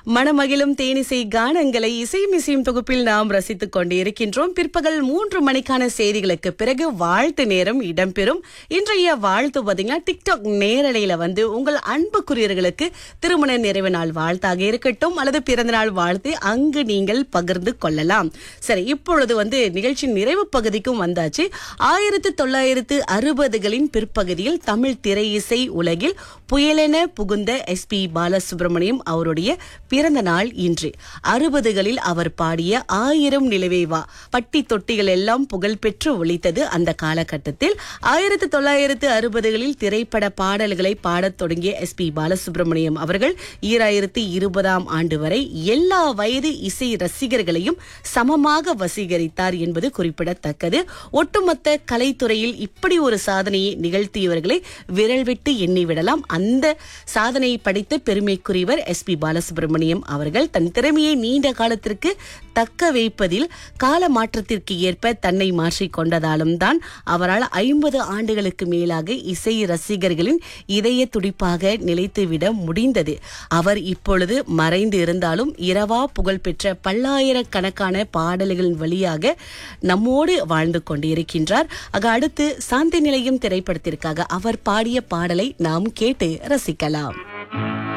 மணமகிழும் தேனிசை கானங்களை இசைமிசையும் தொகுப்பில் நாம் ரசித்துக் கொண்டிருக்கின்றோம் பிற்பகல் மூன்று மணிக்கான செய்திகளுக்கு பிறகு வாழ்த்து நேரம் இடம்பெறும் இன்றைய வாழ்த்து பாத்தீங்கன்னா டிக்டாக் நேரலையில வந்து உங்கள் அன்புக்குரியர்களுக்கு திருமண நிறைவு நாள் வாழ்த்தாக இருக்கட்டும் அல்லது பிறந்த நாள் வாழ்த்து அங்கு நீங்கள் பகிர்ந்து கொள்ளலாம் சரி இப்பொழுது வந்து நிகழ்ச்சியின் நிறைவு பகுதிக்கும் வந்தாச்சு ஆயிரத்து தொள்ளாயிரத்து அறுபதுகளின் பிற்பகுதியில் தமிழ் திரை இசை உலகில் புயலென புகுந்த எஸ் பி பாலசுப்ரமணியம் அவருடைய பிறந்த நாள் இன்று அறுபதுகளில் அவர் பாடிய ஆயிரம் நிலவே வா பட்டி தொட்டிகள் எல்லாம் புகழ்பெற்று ஒழித்தது அந்த காலகட்டத்தில் ஆயிரத்து தொள்ளாயிரத்து அறுபதுகளில் திரைப்பட பாடல்களை பாடத் தொடங்கிய எஸ் பி பாலசுப்ரமணியம் அவர்கள் ஈராயிரத்து இருபதாம் ஆண்டு வரை எல்லா வயது இசை ரசிகர்களையும் சமமாக வசீகரித்தார் என்பது குறிப்பிடத்தக்கது ஒட்டுமொத்த கலைத்துறையில் இப்படி ஒரு சாதனையை நிகழ்த்தியவர்களை விரல் விட்டு எண்ணிவிடலாம் அந்த சாதனையை படித்த பெருமைக்குரியவர் எஸ் பி பாலசுப்ரமணியம் அவர்கள் தன் திறமையை நீண்ட காலத்திற்கு தக்க வைப்பதில் கால மாற்றத்திற்கு ஏற்ப தன்னை மாற்றிக் கொண்டதாலும் தான் அவரால் ஐம்பது ஆண்டுகளுக்கு மேலாக இசை ரசிகர்களின் இதய துடிப்பாக நிலைத்துவிட முடிந்தது அவர் இப்பொழுது மறைந்து இருந்தாலும் இரவா புகழ்பெற்ற பல்லாயிரக்கணக்கான பாடல்களின் வழியாக நம்மோடு வாழ்ந்து கொண்டிருக்கின்றார் ஆக அடுத்து சாந்தி நிலையம் திரைப்படத்திற்காக அவர் பாடிய பாடலை நாம் கேட்டு ரசிக்கலாம்